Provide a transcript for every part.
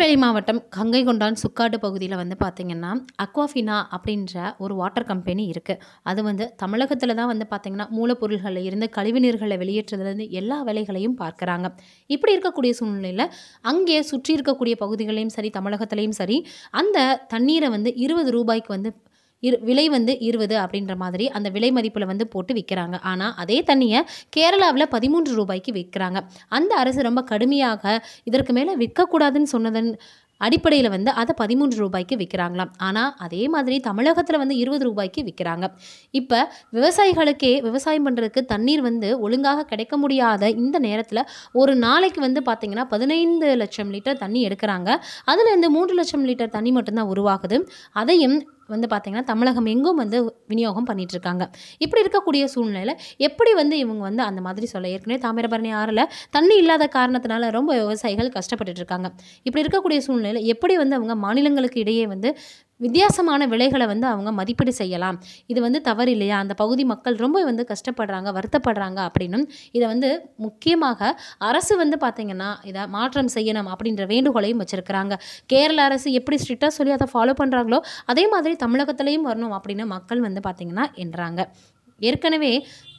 திருநெல்வேலி மாவட்டம் கங்கை கொண்டான் சுக்காடு பகுதியில் வந்து பார்த்திங்கன்னா அக்வாஃபினா அப்படின்ற ஒரு வாட்டர் கம்பெனி இருக்குது அது வந்து தமிழகத்தில் தான் வந்து பார்த்திங்கன்னா மூலப்பொருள்களில் இருந்து கழிவுநீர்களை வெளியேற்றுறதுலேருந்து எல்லா வேலைகளையும் பார்க்குறாங்க இப்படி இருக்கக்கூடிய சூழ்நிலையில் அங்கே சுற்றி இருக்கக்கூடிய பகுதிகளையும் சரி தமிழகத்திலையும் சரி அந்த தண்ணீரை வந்து இருபது ரூபாய்க்கு வந்து இரு விலை வந்து இருபது அப்படின்ற மாதிரி அந்த விலை மதிப்பில் வந்து போட்டு விற்கிறாங்க ஆனால் அதே தண்ணியை கேரளாவில் பதிமூன்று ரூபாய்க்கு விற்கிறாங்க அந்த அரசு ரொம்ப கடுமையாக இதற்கு மேலே விற்கக்கூடாதுன்னு சொன்னதன் அடிப்படையில் வந்து அதை பதிமூன்று ரூபாய்க்கு விற்கிறாங்களாம் ஆனால் அதே மாதிரி தமிழகத்தில் வந்து இருபது ரூபாய்க்கு விற்கிறாங்க இப்போ விவசாயிகளுக்கே விவசாயம் பண்ணுறதுக்கு தண்ணீர் வந்து ஒழுங்காக கிடைக்க முடியாத இந்த நேரத்தில் ஒரு நாளைக்கு வந்து பார்த்திங்கன்னா பதினைந்து லட்சம் லிட்டர் தண்ணி எடுக்கிறாங்க அதுலேருந்து மூன்று லட்சம் லிட்டர் தண்ணி மட்டும்தான் உருவாகுது அதையும் வந்து பார்த்திங்கன்னா தமிழகம் எங்கும் வந்து விநியோகம் பண்ணிட்டு இருக்காங்க இப்படி இருக்கக்கூடிய சூழ்நிலையில் எப்படி வந்து இவங்க வந்து அந்த மாதிரி சொல்ல ஏற்கனவே தாமிரபரணி ஆறில் தண்ணி இல்லாத காரணத்தினால ரொம்ப விவசாயிகள் கஷ்டப்பட்டுட்டு இருக்காங்க இப்படி இருக்கக்கூடிய சூழ்நிலையில் எப்படி வந்து அவங்க மாநிலங்களுக்கு இடையே வந்து வித்தியாசமான விலைகளை வந்து அவங்க மதிப்பீடு செய்யலாம் இது வந்து தவறு இல்லையா அந்த பகுதி மக்கள் ரொம்ப வந்து கஷ்டப்படுறாங்க வருத்தப்படுறாங்க அப்படின்னும் இதை வந்து முக்கியமாக அரசு வந்து பார்த்திங்கன்னா இதை மாற்றம் செய்யணும் அப்படின்ற வேண்டுகோளையும் வச்சுருக்கிறாங்க கேரள அரசு எப்படி ஸ்ட்ரிக்டாக சொல்லி அதை ஃபாலோ பண்ணுறாங்களோ அதே மாதிரி தமிழகத்திலையும் வரணும் அப்படின்னு மக்கள் வந்து பார்த்திங்கன்னா என்றாங்க ஏற்கனவே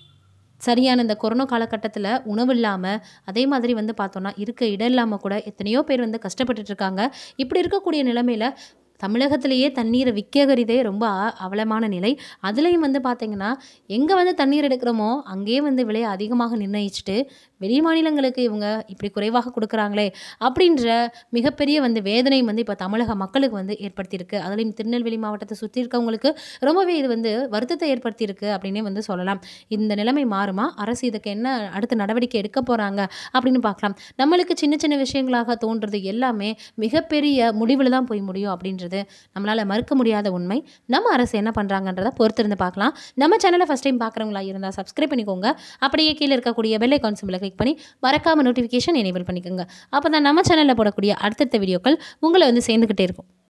சரியான இந்த கொரோனா காலகட்டத்தில் உணவு இல்லாமல் அதே மாதிரி வந்து பார்த்தோன்னா இருக்க இடம் இல்லாமல் கூட எத்தனையோ பேர் வந்து கஷ்டப்பட்டுட்டு இருக்காங்க இப்படி இருக்கக்கூடிய நிலைமையில் தமிழகத்திலேயே தண்ணீரை விற்கறதே ரொம்ப அ- அவலமான நிலை அதுலேயும் வந்து பார்த்திங்கன்னா எங்கே வந்து தண்ணீர் எடுக்கிறோமோ அங்கேயே வந்து விலையை அதிகமாக நிர்ணயிச்சுட்டு வெளி மாநிலங்களுக்கு இவங்க இப்படி குறைவாக கொடுக்குறாங்களே அப்படின்ற மிகப்பெரிய வந்து வேதனை வந்து இப்போ தமிழக மக்களுக்கு வந்து ஏற்படுத்தியிருக்கு அதுலேயும் திருநெல்வேலி மாவட்டத்தை சுற்றி இருக்கவங்களுக்கு ரொம்பவே இது வந்து வருத்தத்தை ஏற்படுத்தியிருக்கு அப்படின்னே வந்து சொல்லலாம் இந்த நிலைமை மாறுமா அரசு இதுக்கு என்ன அடுத்த நடவடிக்கை எடுக்க போகிறாங்க அப்படின்னு பார்க்கலாம் நம்மளுக்கு சின்ன சின்ன விஷயங்களாக தோன்றது எல்லாமே மிகப்பெரிய முடிவில் தான் போய் முடியும் அப்படின்றது நம்மளால் மறுக்க முடியாத உண்மை நம்ம அரசு என்ன பண்ணுறாங்கன்றதை பொறுத்திருந்து பார்க்கலாம் நம்ம சேனலை ஃபஸ்ட் டைம் பார்க்குறவங்களா இருந்தால் சப்ஸ்கிரைப் பண்ணிக்கோங்க அப்படியே கீழே இருக்கக்கூடிய பெல் ஐக்கான் சிம்பிளை கிளிக் பண்ணி மறக்காம நோட்டிஃபிகேஷன் எனேபிள் பண்ணிக்கோங்க அப்போ தான் நம்ம சேனலில் போடக்கூடிய அடுத்தடுத்த வீடியோக்கள் உங்களை வந்து சேர்ந்துக்கிட்டே இருக்கும்